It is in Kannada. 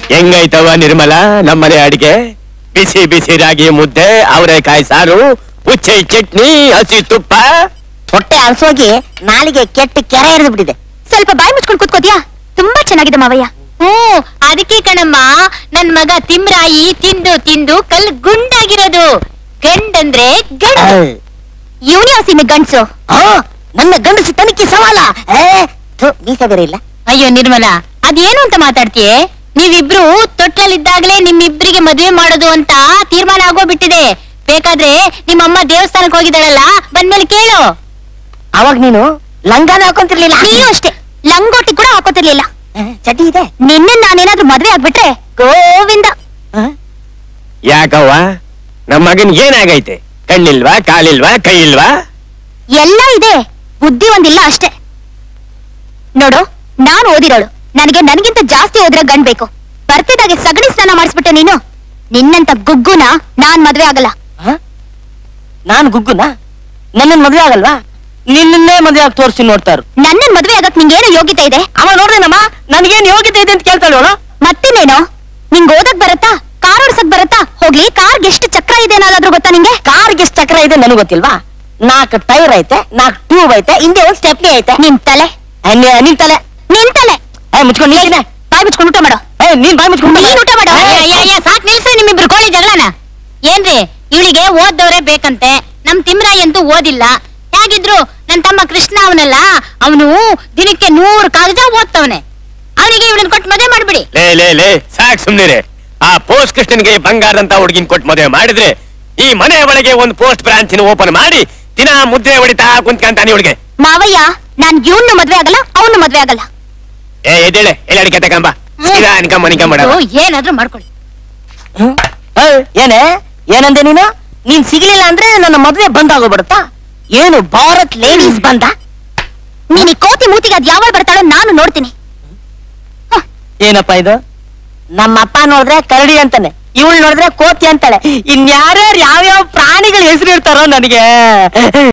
ಹೆಂಗೈತವ ನಿರ್ಮಲ ನಮ್ಮನೆ ಅಡಿಗೆ ಬಿಸಿ ಬಿಸಿ ರಾಗಿ ಮುದ್ದೆ ಅವರೆಕಾಯಿ ಸಾರು ಉಚ್ಚೆ ಚಟ್ನಿ ಹಸಿ ತುಪ್ಪ ಹೊಟ್ಟೆ ಅಲ್ಸೋಗಿ ನಾಲಿಗೆ ಕೆಟ್ಟ ಕೆರೆ ಹಿಡಿದು ಬಿಟ್ಟಿದೆ ಸ್ವಲ್ಪ ಬಾಯಿ ಮುಚ್ಕೊಂಡು ಕೂತ್ಕೋತಿಯಾ ತುಂಬಾ ಚೆನ್ನಾಗಿದೆ ಮಾವಯ್ಯ ಹ್ಮ್ ಅದಕ್ಕೆ ಕಣಮ್ಮ ನನ್ ಮಗ ತಿಮ್ರಾಯಿ ತಿಂದು ತಿಂದು ಕಲ್ ಗುಂಡಾಗಿರೋದು ಗಂಡಂದ್ರೆ ಗಂಡ ಇವನೇ ಆ ಸೀಮೆ ಗಂಡ್ಸು ಆ, ನನ್ನ ಗಂಡಸಿ ತನಿಖೆ ಸವಾಲ ಏ, ಥು, ಮೀಸೆ ಬೇರೆ ಇಲ್ಲ ಅಯ್ಯೋ ನಿರ್ಮಲಾ ಅದೇನು ಅಂತ ಮಾತಾಡ್ತೀಯೇ ನೀವಿಬ್ರು ತೊಟ್ಲಲ್ಲಿದ್ದಾಗಲೇ ನಿಮ್ಮಿಬ್ರಿಗೆ ಮದುವೆ ಮಾಡೋದು ಅಂತ ತೀರ್ಮಾನ ಆಗೋಗ್ಬಿಟ್ಟಿದೆ ಬೇಕಾದ್ರೆ ನಿಮ್ಮಮ್ಮ ದೇವಸ್ಥಾನಕ್ಕೆ ಹೋಗಿದ್ದಾಳಲ್ಲ ಬಂದ್ಮೇಲೆ ಕೇಳು ಅವಾಗ ನೀನು ಲಂಗಾನ ಹಾಕೊಂತಿರ್ಲಿಲ್ಲ ನೀನು ಅಷ್ಟೇ ಲಂಗೋಟಿ ಕೂಡ ಹಾಕೋತಿರ್ಲಿಲ್ಲ ಆ, ಚಡ್ಡಿ ಇದೆ ನಿನ್ನೆ ನಾನೇನಾದ್ರೂ ಮದ್ವೆ ಆಗ್ಬಿಟ್ರೆ ಗೋವಿಂದ ಆ, ಯಾಕವ್ವ ನಮ್ಮ ಮಗನ್ ಏನಾಗೈತೆ ಕಣ್ಣಿಲ್ವಾ ಕಾಲಿಲ್ವಾ ಕೈ ಇಲ್ವಾ ಎಲ್ಲ ಇದೆ ಬುದ್ಧಿ ಒಂದಿಲ್ಲ ಅಷ್ಟೇ ನೋಡು ನಾನು ಓದಿರೋಳು ನನಗೆ ನನಗಿಂತ ಜಾಸ್ತಿ ಓದಿರೋ ಗಂಡ್ ಬೇಕು ಬರ್ತಿದ್ದಾಗೆ ಸಗಣಿ ಸ್ನಾನ ಮಾಡಿಸ್ಬಿಟ್ಟೆ ನೀನು ನಿನ್ನಂತ ಗುಗ್ಗುನ ನಾನ್ ಮದ್ವೆ ಆಗಲ್ಲ ಆ? ನಾನ್ ಗುಗ್ಗುನ ನನ್ನ ಮದ್ವೆ ಆಗಲ್ವಾ ನಿನ್ನನ್ನೇ ಮದ್ವೆ ಆಗಿ ತೋರಿಸಿ ನೋಡ್ತಾರು ನನ್ನನ್ ಮದ್ವೆ ಆಗಕ್ ನಿಂಗೇನು ಯೋಗ್ಯತೆ ಇದೆ ಅವ ನೋಡ್ರೇನಮ್ಮ ನನ್ಗೇನ್ ಯೋಗ್ಯತೆ ಇದೆ ಅಂತ ಕೇಳ್ತಾಳೆ ಅವಳು ಮತ್ತಿನ್ನೇನು ನಿಂಗ್ ಓದಕ್ ಬರತ್ತಾ ಕಾರ್ ಓಡ್ಸಕ್ ಬರತ್ತಾ ಹೋಗ್ಲಿ ಕಾರ್ಗೆ ಎಷ್ಟು ಚಕ್ರ ಇದೆ ಅನ್ನೋದಾದ್ರೂ ಗೊತ್ತಾ ನಿಂಗೆ ಕಾರ್ಗೆ ಎಷ್ಟು ಚಕ್ರ ಇದೆ ನನಗೆ ಗೊತ್ತಿಲ್ವಾ ನಾಲ್ಕು ಟೈರ್ ಐತೆ ನಾಲ್ಕು ಟ್ಯೂಬ್ ಐತೆ ಹಿಂದೆ ಒಂದ್ ಸ್ಟೆಪ್ನಿ ಐತೆ ನಿನ್ ತಲೆ ಆ, ನಿ- ನಿನ್ ತಲೆ ನಿನ್ ತಲೆ ಏ ಮುಚ್ಕೊಂಡು ನೀನೆ ಬಾಯ್ ಮುಚ್ಕೊಂಡು ಊಟ ಮಾಡೋ ಏ ನೀನ್ ಬಾಯ್ ಮುಚ್ಕೊಂಡು ನೀನ್ ಊಟ ಮಾಡು. ಅಯ್ಯ, ಅಯ್ಯ, ಅಯ್ಯ, ಸಾಕ್ ನಿಲ್ಸಿ ನಿಮ್ಮಿಬ್ರು ಕೋಳಿ ಜಗಳನ ಏನ್ರಿ ಇವಳಿಗೆ ಓದ್ದವ್ರೆ ಬೇಕಂತೆ ನಮ್ ತಿಮ್ರಾಯಿ ಅಂತೂ ಓದಿಲ್ಲ ಹೇಗಿದ್ರು ನನ್ ತಮ್ಮ ಕೃಷ್ಣ ಅವನಲ್ಲ ಅವನು ದಿನಕ್ಕೆ ನೂರು ಕಾಗದ ಓದ್ತವನೆ ಅವನಿಗೆ ಇವಳನ್ನ ಕೊಟ್ಟು ಮದುವೆ ಮಾಡ್ಬಿಡಿ ಲೇ ಲೇ ಲೇ ಸಾಕ್ ಸುಮ್ನಿರೆ ಆ ಪೋಸ್ಟ್ ಕೃಷ್ಣನ್ಗೆ ಬಂಗಾರಂತ ಹುಡುಗಿನ ಕೊಟ್ಟು ಮದುವೆ ಮಾಡಿದ್ರೆ ಈ ಮನೆ ಒಳಗೆ ಒಂದು ಪೋಸ್ಟ್ ಬ್ರಾಂಚ್ ಓಪನ್ ಮಾಡಿ ದಿನ ಮುದ್ದೆ ಹೊಡಿತಾ ಕುಂತ್ಕಂತಾನೆ ಇವಳಿಗೆ ಮಾವಯ್ಯ ನಾನ್ ಇವ್ನು ಮದ್ವೆ ಆಗಲ್ಲ ಅವನು ಮದ್ವೆ ಆಗಲ್ಲ ಏ ಎದ್ದೇಳೆ ಎಲ್ಲ ಅಡಿಕೆ ತಗೊಂಬ ಸೀದಾ ಅನ್ಕಂಬ ನಿಕಂಬ ಓ, ಏನಾದ್ರೂ ಮಾಡ್ಕೊಳ್ಳಿ ಏನೇ ಏನಂದೆ ನೀನು ನೀನ್ ಸಿಗ್ಲಿಲ್ಲ ಅಂದ್ರೆ ನನ್ನ ಮದ್ವೆ ಬಂದಾಗೋಗ್ಬಿಡುತ್ತಾ ಏನು ಭಾರತ್ ಲೇಡೀಸ್ ಬಂದ ನೀನ್ ಈ ಕೋತಿ ಮೂತಿಗೆ ಅದ್ ಯಾವಾಗ ಬರ್ತಾಳೋ ನಾನು ನೋಡ್ತೀನಿ ಏನಪ್ಪ ಇದು ನಮ್ಮಪ್ಪ ನೋಡಿದ್ರೆ ಕರಡಿ ಅಂತಾನೆ ಇವಳು ನೋಡಿದ್ರೆ ಕೋತಿ ಅಂತಾಳೆ ಇನ್ಯಾರ್ಯಾರು ಯಾವ್ಯಾವ ಪ್ರಾಣಿಗಳ ಹೆಸರು ಇರ್ತಾರೋ ನನಗೆ